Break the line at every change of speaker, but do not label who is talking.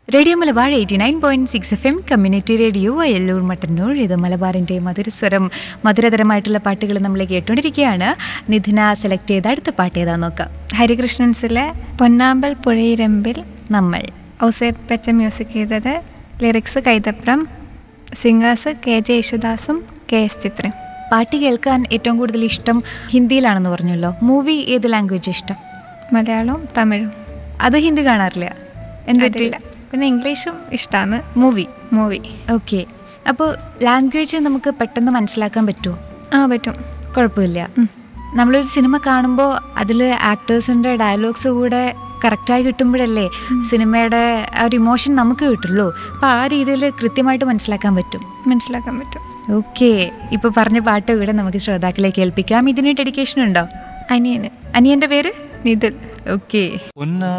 radio Malabar eighty nine point six F M community radio Ayalloor Mattannur ഇത് മലബാറിൻ്റെ മധുരസ്വരം മധുരതരമായിട്ടുള്ള പാട്ടുകൾ നമ്മൾ കേട്ടുകൊണ്ടിരിക്കുകയാണ് നിധിന സെലക്ട് ചെയ്ത അടുത്ത പാട്ട് ഏതാ നോക്കാം
ഹരികൃഷ്ണൻസിലെ പൊന്നാമ്പൽ പുഴയിരമ്പിൽ
നമ്മൾ
ഔസേപ്പച്ച മ്യൂസിക് ചെയ്തത് lyrics Kaithapram singers K J യേശുദാസും കെ എസ് ചിത്രയും
പാട്ട് കേൾക്കാൻ ഏറ്റവും കൂടുതൽ ഇഷ്ടം ഹിന്ദിയിലാണെന്ന് പറഞ്ഞല്ലോ മൂവി ഏത് ലാംഗ്വേജ് ഇഷ്ടം
മലയാളവും തമിഴും
അത് ഹിന്ദി കാണാറില്ല എന്തില്ല
അതില്ല പിന്നെ ഇംഗ്ലീഷും ഇഷ്ടമാണ്
മൂവി
മൂവി
ഓക്കെ അപ്പോൾ ലാംഗ്വേജ് നമുക്ക് പെട്ടെന്ന് മനസ്സിലാക്കാൻ പറ്റുമോ
ആ പറ്റും
കുഴപ്പമില്ല നമ്മളൊരു സിനിമ കാണുമ്പോൾ അതിൽ ആക്ടേഴ്സിൻ്റെ ഡയലോഗ്സ് കൂടെ കറക്റ്റായി കിട്ടുമ്പോഴല്ലേ സിനിമയുടെ ആ ഒരു ഇമോഷൻ നമുക്ക് കിട്ടുള്ളൂ അപ്പോൾ ആ രീതിയിൽ കൃത്യമായിട്ട് മനസ്സിലാക്കാൻ പറ്റും
മനസ്സിലാക്കാൻ പറ്റും
ഓക്കെ ഇപ്പോൾ പറഞ്ഞ പാട്ട് കൂടെ നമുക്ക് ശ്രോതാക്കളെ കേൾപ്പിക്കാം ഇതിന് ഡെഡിക്കേഷൻ ഉണ്ടോ
അനിയന്
അനിയൻ്റെ പേര്
നിതുൽ
ഓക്കെ
പൊന്നാ